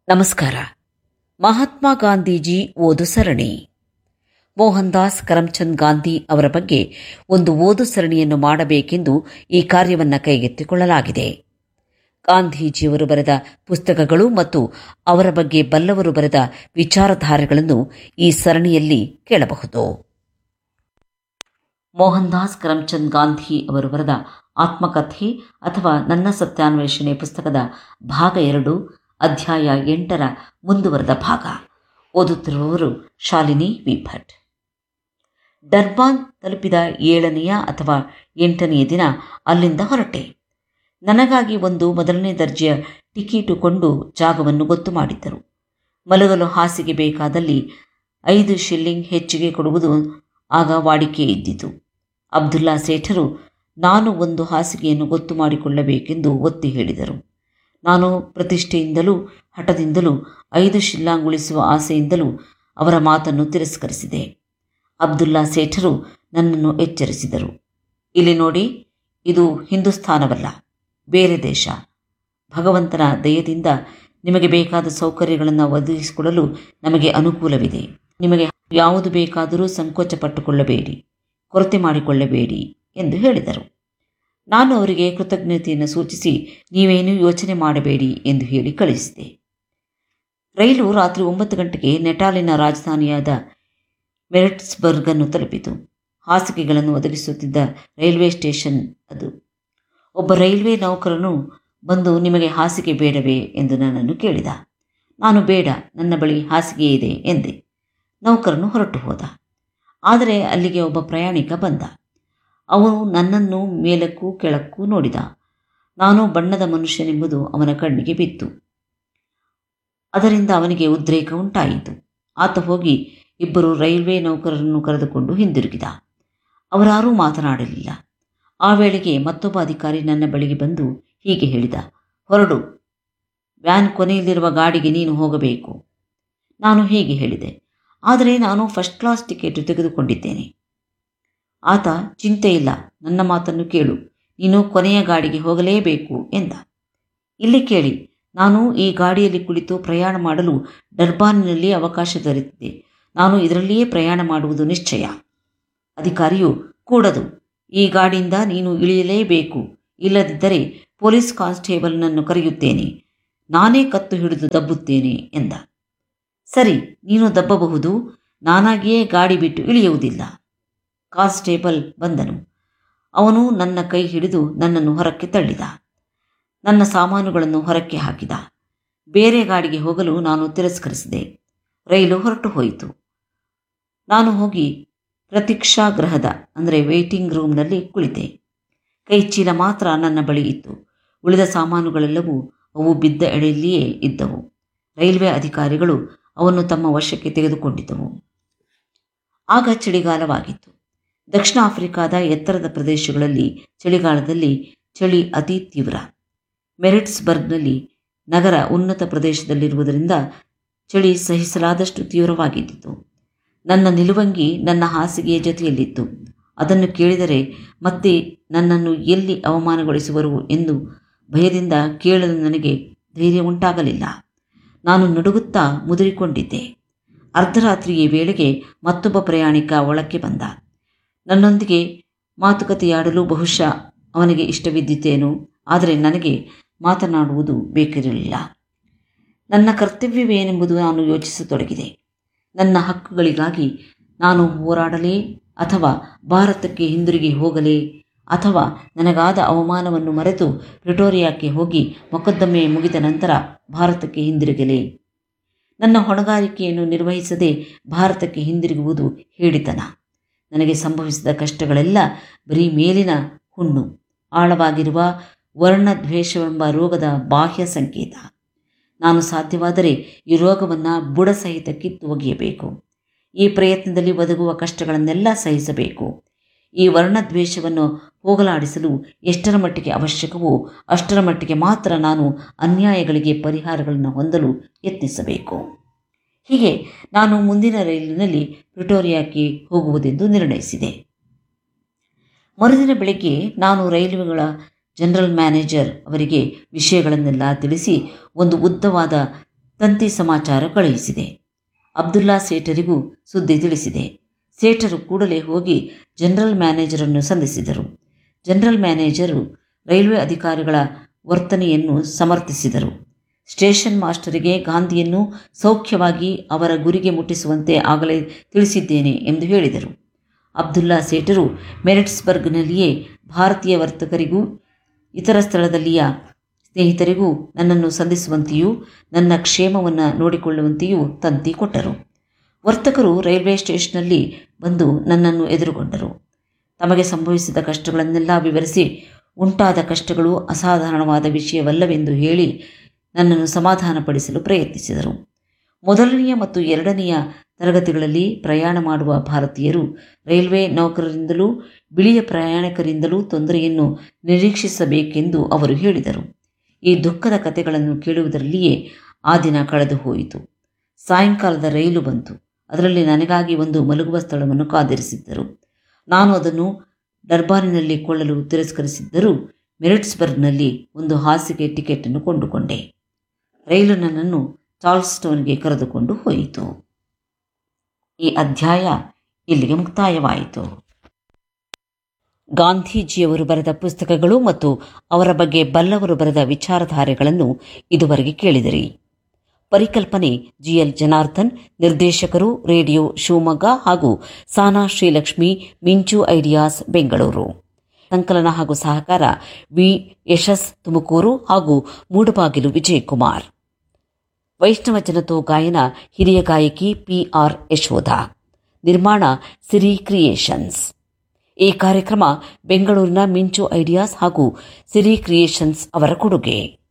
ನಮಸ್ಕಾರ ಮಹಾತ್ಮ ಗಾಂಧೀಜಿ ಓದು ಸರಣಿ ಮೋಹನ್ ದಾಸ್ ಕರಮ್ಚಂದ್ ಗಾಂಧಿ ಅವರ ಬಗ್ಗೆ ಒಂದು ಓದು ಸರಣಿಯನ್ನು ಮಾಡಬೇಕೆಂದು ಈ ಕಾರ್ಯವನ್ನು ಕೈಗೆತ್ತಿಕೊಳ್ಳಲಾಗಿದೆ ಗಾಂಧೀಜಿಯವರು ಬರೆದ ಪುಸ್ತಕಗಳು ಮತ್ತು ಅವರ ಬಗ್ಗೆ ಬಲ್ಲವರು ಬರೆದ ವಿಚಾರಧಾರೆಗಳನ್ನು ಈ ಸರಣಿಯಲ್ಲಿ ಕೇಳಬಹುದು ಮೋಹನ್ ದಾಸ್ ಕರಮ್ಚಂದ್ ಗಾಂಧಿ ಅವರು ಬರೆದ ಆತ್ಮಕಥೆ ಅಥವಾ ನನ್ನ ಸತ್ಯಾನ್ವೇಷಣೆ ಪುಸ್ತಕದ ಭಾಗ ಎರಡು ಅಧ್ಯಾಯ ಎಂಟರ ಮುಂದುವರೆದ ಭಾಗ ಓದುತ್ತಿರುವವರು ಶಾಲಿನಿ ವಿ ಭಟ್ ಡರ್ಬಾನ್ ತಲುಪಿದ ಏಳನೆಯ ಅಥವಾ ಎಂಟನೆಯ ದಿನ ಅಲ್ಲಿಂದ ಹೊರಟೆ ನನಗಾಗಿ ಒಂದು ಮೊದಲನೇ ದರ್ಜೆಯ ಟಿಕೀಟು ಕೊಂಡು ಜಾಗವನ್ನು ಗೊತ್ತು ಮಾಡಿದ್ದರು ಮಲಗಲು ಹಾಸಿಗೆ ಬೇಕಾದಲ್ಲಿ ಐದು ಶಿಲ್ಲಿಂಗ್ ಹೆಚ್ಚಿಗೆ ಕೊಡುವುದು ಆಗ ವಾಡಿಕೆ ಇದ್ದಿತು ಅಬ್ದುಲ್ಲಾ ಸೇಠರು ನಾನು ಒಂದು ಹಾಸಿಗೆಯನ್ನು ಗೊತ್ತು ಮಾಡಿಕೊಳ್ಳಬೇಕೆಂದು ಒತ್ತಿ ಹೇಳಿದರು ನಾನು ಪ್ರತಿಷ್ಠೆಯಿಂದಲೂ ಹಠದಿಂದಲೂ ಐದು ಶಿಲ್ಲಾಂಗ್ ಉಳಿಸುವ ಆಸೆಯಿಂದಲೂ ಅವರ ಮಾತನ್ನು ತಿರಸ್ಕರಿಸಿದೆ ಅಬ್ದುಲ್ಲಾ ಸೇಠರು ನನ್ನನ್ನು ಎಚ್ಚರಿಸಿದರು ಇಲ್ಲಿ ನೋಡಿ ಇದು ಹಿಂದೂಸ್ಥಾನವಲ್ಲ ಬೇರೆ ದೇಶ ಭಗವಂತನ ದಯದಿಂದ ನಿಮಗೆ ಬೇಕಾದ ಸೌಕರ್ಯಗಳನ್ನು ಒದಗಿಸಿಕೊಡಲು ನಮಗೆ ಅನುಕೂಲವಿದೆ ನಿಮಗೆ ಯಾವುದು ಬೇಕಾದರೂ ಸಂಕೋಚ ಪಟ್ಟುಕೊಳ್ಳಬೇಡಿ ಕೊರತೆ ಮಾಡಿಕೊಳ್ಳಬೇಡಿ ಎಂದು ಹೇಳಿದರು ನಾನು ಅವರಿಗೆ ಕೃತಜ್ಞತೆಯನ್ನು ಸೂಚಿಸಿ ನೀವೇನೂ ಯೋಚನೆ ಮಾಡಬೇಡಿ ಎಂದು ಹೇಳಿ ಕಳಿಸಿದೆ ರೈಲು ರಾತ್ರಿ ಒಂಬತ್ತು ಗಂಟೆಗೆ ನೆಟಾಲಿನ ರಾಜಧಾನಿಯಾದ ಮೆರಿಟ್ಸ್ಬರ್ಗನ್ನು ತಲುಪಿತು ಹಾಸಿಗೆಗಳನ್ನು ಒದಗಿಸುತ್ತಿದ್ದ ರೈಲ್ವೆ ಸ್ಟೇಷನ್ ಅದು ಒಬ್ಬ ರೈಲ್ವೆ ನೌಕರನು ಬಂದು ನಿಮಗೆ ಹಾಸಿಗೆ ಬೇಡವೇ ಎಂದು ನನ್ನನ್ನು ಕೇಳಿದ ನಾನು ಬೇಡ ನನ್ನ ಬಳಿ ಹಾಸಿಗೆ ಇದೆ ಎಂದೆ ನೌಕರನು ಹೊರಟು ಹೋದ ಆದರೆ ಅಲ್ಲಿಗೆ ಒಬ್ಬ ಪ್ರಯಾಣಿಕ ಬಂದ ಅವನು ನನ್ನನ್ನು ಮೇಲಕ್ಕೂ ಕೆಳಕ್ಕೂ ನೋಡಿದ ನಾನು ಬಣ್ಣದ ಮನುಷ್ಯನೆಂಬುದು ಅವನ ಕಣ್ಣಿಗೆ ಬಿತ್ತು ಅದರಿಂದ ಅವನಿಗೆ ಉದ್ರೇಕ ಉಂಟಾಯಿತು ಆತ ಹೋಗಿ ಇಬ್ಬರು ರೈಲ್ವೆ ನೌಕರರನ್ನು ಕರೆದುಕೊಂಡು ಹಿಂದಿರುಗಿದ ಅವರಾರೂ ಮಾತನಾಡಲಿಲ್ಲ ಆ ವೇಳೆಗೆ ಮತ್ತೊಬ್ಬ ಅಧಿಕಾರಿ ನನ್ನ ಬಳಿಗೆ ಬಂದು ಹೀಗೆ ಹೇಳಿದ ಹೊರಡು ವ್ಯಾನ್ ಕೊನೆಯಲ್ಲಿರುವ ಗಾಡಿಗೆ ನೀನು ಹೋಗಬೇಕು ನಾನು ಹೀಗೆ ಹೇಳಿದೆ ಆದರೆ ನಾನು ಫಸ್ಟ್ ಕ್ಲಾಸ್ ಟಿಕೆಟ್ ತೆಗೆದುಕೊಂಡಿದ್ದೇನೆ ಆತ ಚಿಂತೆ ಇಲ್ಲ ನನ್ನ ಮಾತನ್ನು ಕೇಳು ನೀನು ಕೊನೆಯ ಗಾಡಿಗೆ ಹೋಗಲೇಬೇಕು ಎಂದ ಇಲ್ಲಿ ಕೇಳಿ ನಾನು ಈ ಗಾಡಿಯಲ್ಲಿ ಕುಳಿತು ಪ್ರಯಾಣ ಮಾಡಲು ಡರ್ಬಾನ್ನಲ್ಲಿ ಅವಕಾಶ ದೊರೆತಿದೆ ನಾನು ಇದರಲ್ಲಿಯೇ ಪ್ರಯಾಣ ಮಾಡುವುದು ನಿಶ್ಚಯ ಅಧಿಕಾರಿಯು ಕೂಡದು ಈ ಗಾಡಿಯಿಂದ ನೀನು ಇಳಿಯಲೇಬೇಕು ಇಲ್ಲದಿದ್ದರೆ ಪೊಲೀಸ್ ಕಾನ್ಸ್ಟೇಬಲ್ನನ್ನು ಕರೆಯುತ್ತೇನೆ ನಾನೇ ಕತ್ತು ಹಿಡಿದು ದಬ್ಬುತ್ತೇನೆ ಎಂದ ಸರಿ ನೀನು ದಬ್ಬಬಹುದು ನಾನಾಗಿಯೇ ಗಾಡಿ ಬಿಟ್ಟು ಇಳಿಯುವುದಿಲ್ಲ ಕಾನ್ಸ್ಟೇಬಲ್ ಬಂದನು ಅವನು ನನ್ನ ಕೈ ಹಿಡಿದು ನನ್ನನ್ನು ಹೊರಕ್ಕೆ ತಳ್ಳಿದ ನನ್ನ ಸಾಮಾನುಗಳನ್ನು ಹೊರಕ್ಕೆ ಹಾಕಿದ ಬೇರೆ ಗಾಡಿಗೆ ಹೋಗಲು ನಾನು ತಿರಸ್ಕರಿಸಿದೆ ರೈಲು ಹೊರಟು ಹೋಯಿತು ನಾನು ಹೋಗಿ ಪ್ರತೀಕ್ಷಾಗೃಹದ ಅಂದರೆ ವೇಟಿಂಗ್ ರೂಮ್ನಲ್ಲಿ ಕುಳಿತೆ ಕೈ ಚೀಲ ಮಾತ್ರ ನನ್ನ ಬಳಿ ಇತ್ತು ಉಳಿದ ಸಾಮಾನುಗಳೆಲ್ಲವೂ ಅವು ಬಿದ್ದ ಎಡೆಯಲ್ಲಿಯೇ ಇದ್ದವು ರೈಲ್ವೆ ಅಧಿಕಾರಿಗಳು ಅವನ್ನು ತಮ್ಮ ವಶಕ್ಕೆ ತೆಗೆದುಕೊಂಡಿದ್ದವು ಆಗ ಚಳಿಗಾಲವಾಗಿತ್ತು ದಕ್ಷಿಣ ಆಫ್ರಿಕಾದ ಎತ್ತರದ ಪ್ರದೇಶಗಳಲ್ಲಿ ಚಳಿಗಾಲದಲ್ಲಿ ಚಳಿ ಅತಿ ತೀವ್ರ ಮೆರಿಟ್ಸ್ಬರ್ಗ್ನಲ್ಲಿ ನಗರ ಉನ್ನತ ಪ್ರದೇಶದಲ್ಲಿರುವುದರಿಂದ ಚಳಿ ಸಹಿಸಲಾದಷ್ಟು ತೀವ್ರವಾಗಿದ್ದಿತು ನನ್ನ ನಿಲುವಂಗಿ ನನ್ನ ಹಾಸಿಗೆಯ ಜೊತೆಯಲ್ಲಿತ್ತು ಅದನ್ನು ಕೇಳಿದರೆ ಮತ್ತೆ ನನ್ನನ್ನು ಎಲ್ಲಿ ಅವಮಾನಗೊಳಿಸುವರು ಎಂದು ಭಯದಿಂದ ಕೇಳಲು ನನಗೆ ಧೈರ್ಯ ಉಂಟಾಗಲಿಲ್ಲ ನಾನು ನಡುಗುತ್ತಾ ಮುದುರಿಕೊಂಡಿದ್ದೆ ಅರ್ಧರಾತ್ರಿಯ ವೇಳೆಗೆ ಮತ್ತೊಬ್ಬ ಪ್ರಯಾಣಿಕ ಒಳಕ್ಕೆ ಬಂದ ನನ್ನೊಂದಿಗೆ ಮಾತುಕತೆಯಾಡಲು ಬಹುಶಃ ಅವನಿಗೆ ಇಷ್ಟವಿದ್ದಿತೇನೋ ಆದರೆ ನನಗೆ ಮಾತನಾಡುವುದು ಬೇಕಿರಲಿಲ್ಲ ನನ್ನ ಕರ್ತವ್ಯವೇನೆಂಬುದು ನಾನು ಯೋಚಿಸತೊಡಗಿದೆ ನನ್ನ ಹಕ್ಕುಗಳಿಗಾಗಿ ನಾನು ಹೋರಾಡಲೇ ಅಥವಾ ಭಾರತಕ್ಕೆ ಹಿಂದಿರುಗಿ ಹೋಗಲೇ ಅಥವಾ ನನಗಾದ ಅವಮಾನವನ್ನು ಮರೆತು ಪ್ರಿಟೋರಿಯಾಕ್ಕೆ ಹೋಗಿ ಮೊಕದ್ದಮೆ ಮುಗಿದ ನಂತರ ಭಾರತಕ್ಕೆ ಹಿಂದಿರುಗಲೇ ನನ್ನ ಹೊಣೆಗಾರಿಕೆಯನ್ನು ನಿರ್ವಹಿಸದೆ ಭಾರತಕ್ಕೆ ಹಿಂದಿರುಗುವುದು ಹೇಳಿತನ ನನಗೆ ಸಂಭವಿಸಿದ ಕಷ್ಟಗಳೆಲ್ಲ ಬರೀ ಮೇಲಿನ ಹುಣ್ಣು ಆಳವಾಗಿರುವ ವರ್ಣದ್ವೇಷವೆಂಬ ರೋಗದ ಬಾಹ್ಯ ಸಂಕೇತ ನಾನು ಸಾಧ್ಯವಾದರೆ ಈ ರೋಗವನ್ನು ಬುಡ ಸಹಿತ ಕಿತ್ತು ಒಗೆಯಬೇಕು ಈ ಪ್ರಯತ್ನದಲ್ಲಿ ಒದಗುವ ಕಷ್ಟಗಳನ್ನೆಲ್ಲ ಸಹಿಸಬೇಕು ಈ ವರ್ಣದ್ವೇಷವನ್ನು ಹೋಗಲಾಡಿಸಲು ಎಷ್ಟರ ಮಟ್ಟಿಗೆ ಅವಶ್ಯಕವೋ ಅಷ್ಟರ ಮಟ್ಟಿಗೆ ಮಾತ್ರ ನಾನು ಅನ್ಯಾಯಗಳಿಗೆ ಪರಿಹಾರಗಳನ್ನು ಹೊಂದಲು ಯತ್ನಿಸಬೇಕು ಹೀಗೆ ನಾನು ಮುಂದಿನ ರೈಲಿನಲ್ಲಿ ಪ್ರಿಟೋರಿಯಾಕ್ಕೆ ಹೋಗುವುದೆಂದು ನಿರ್ಣಯಿಸಿದೆ ಮರುದಿನ ಬೆಳಗ್ಗೆ ನಾನು ರೈಲ್ವೆಗಳ ಜನರಲ್ ಮ್ಯಾನೇಜರ್ ಅವರಿಗೆ ವಿಷಯಗಳನ್ನೆಲ್ಲ ತಿಳಿಸಿ ಒಂದು ಉದ್ದವಾದ ತಂತಿ ಸಮಾಚಾರ ಕಳುಹಿಸಿದೆ ಅಬ್ದುಲ್ಲಾ ಸೇಠರಿಗೂ ಸುದ್ದಿ ತಿಳಿಸಿದೆ ಸೇಠರು ಕೂಡಲೇ ಹೋಗಿ ಜನರಲ್ ಮ್ಯಾನೇಜರನ್ನು ಸಂಧಿಸಿದರು ಜನರಲ್ ಮ್ಯಾನೇಜರು ರೈಲ್ವೆ ಅಧಿಕಾರಿಗಳ ವರ್ತನೆಯನ್ನು ಸಮರ್ಥಿಸಿದರು ಸ್ಟೇಷನ್ ಮಾಸ್ಟರಿಗೆ ಗಾಂಧಿಯನ್ನು ಸೌಖ್ಯವಾಗಿ ಅವರ ಗುರಿಗೆ ಮುಟ್ಟಿಸುವಂತೆ ಆಗಲೇ ತಿಳಿಸಿದ್ದೇನೆ ಎಂದು ಹೇಳಿದರು ಅಬ್ದುಲ್ಲಾ ಸೇಠರು ಮೆರಿಟ್ಸ್ಬರ್ಗ್ನಲ್ಲಿಯೇ ಭಾರತೀಯ ವರ್ತಕರಿಗೂ ಇತರ ಸ್ಥಳದಲ್ಲಿಯ ಸ್ನೇಹಿತರಿಗೂ ನನ್ನನ್ನು ಸಂಧಿಸುವಂತೆಯೂ ನನ್ನ ಕ್ಷೇಮವನ್ನು ನೋಡಿಕೊಳ್ಳುವಂತೆಯೂ ತಂತಿ ಕೊಟ್ಟರು ವರ್ತಕರು ರೈಲ್ವೆ ಸ್ಟೇಷನ್ನಲ್ಲಿ ಬಂದು ನನ್ನನ್ನು ಎದುರುಗೊಂಡರು ತಮಗೆ ಸಂಭವಿಸಿದ ಕಷ್ಟಗಳನ್ನೆಲ್ಲ ವಿವರಿಸಿ ಉಂಟಾದ ಕಷ್ಟಗಳು ಅಸಾಧಾರಣವಾದ ವಿಷಯವಲ್ಲವೆಂದು ಹೇಳಿ ನನ್ನನ್ನು ಸಮಾಧಾನಪಡಿಸಲು ಪ್ರಯತ್ನಿಸಿದರು ಮೊದಲನೆಯ ಮತ್ತು ಎರಡನೆಯ ತರಗತಿಗಳಲ್ಲಿ ಪ್ರಯಾಣ ಮಾಡುವ ಭಾರತೀಯರು ರೈಲ್ವೆ ನೌಕರರಿಂದಲೂ ಬಿಳಿಯ ಪ್ರಯಾಣಿಕರಿಂದಲೂ ತೊಂದರೆಯನ್ನು ನಿರೀಕ್ಷಿಸಬೇಕೆಂದು ಅವರು ಹೇಳಿದರು ಈ ದುಃಖದ ಕಥೆಗಳನ್ನು ಕೇಳುವುದರಲ್ಲಿಯೇ ಆ ದಿನ ಕಳೆದು ಹೋಯಿತು ಸಾಯಂಕಾಲದ ರೈಲು ಬಂತು ಅದರಲ್ಲಿ ನನಗಾಗಿ ಒಂದು ಮಲಗುವ ಸ್ಥಳವನ್ನು ಕಾದಿರಿಸಿದ್ದರು ನಾನು ಅದನ್ನು ಡರ್ಬಾನಿನಲ್ಲಿ ಕೊಳ್ಳಲು ತಿರಸ್ಕರಿಸಿದ್ದರೂ ಮೆರಿಟ್ಸ್ಬರ್ಗ್ನಲ್ಲಿ ಒಂದು ಹಾಸಿಗೆ ಟಿಕೆಟನ್ನು ಕೊಂಡುಕೊಂಡೆ ರೈಲು ನನ್ನನ್ನು ಚಾರ್ಲ್ಸ್ಟೋನ್ಗೆ ಕರೆದುಕೊಂಡು ಹೋಯಿತು ಈ ಅಧ್ಯಾಯ ಇಲ್ಲಿಗೆ ಮುಕ್ತಾಯವಾಯಿತು ಗಾಂಧೀಜಿಯವರು ಬರೆದ ಪುಸ್ತಕಗಳು ಮತ್ತು ಅವರ ಬಗ್ಗೆ ಬಲ್ಲವರು ಬರೆದ ವಿಚಾರಧಾರೆಗಳನ್ನು ಇದುವರೆಗೆ ಕೇಳಿದಿರಿ ಪರಿಕಲ್ಪನೆ ಜಿಎಲ್ ಜನಾರ್ದನ್ ನಿರ್ದೇಶಕರು ರೇಡಿಯೋ ಶಿವಮೊಗ್ಗ ಹಾಗೂ ಸಾನಾ ಶ್ರೀಲಕ್ಷ್ಮಿ ಮಿಂಚು ಐಡಿಯಾಸ್ ಬೆಂಗಳೂರು ಸಂಕಲನ ಹಾಗೂ ಸಹಕಾರ ವಿ ಯಶಸ್ ತುಮಕೂರು ಹಾಗೂ ಮೂಡಬಾಗಿಲು ವಿಜಯಕುಮಾರ್ ವೈಷ್ಣವ ಜನತೋ ಗಾಯನ ಹಿರಿಯ ಗಾಯಕಿ ಪಿಆರ್ ಯಶೋಧ ನಿರ್ಮಾಣ ಸಿರಿ ಕ್ರಿಯೇಷನ್ಸ್ ಈ ಕಾರ್ಯಕ್ರಮ ಬೆಂಗಳೂರಿನ ಮಿಂಚು ಐಡಿಯಾಸ್ ಹಾಗೂ ಸಿರಿ ಕ್ರಿಯೇಷನ್ಸ್ ಅವರ ಕೊಡುಗೆ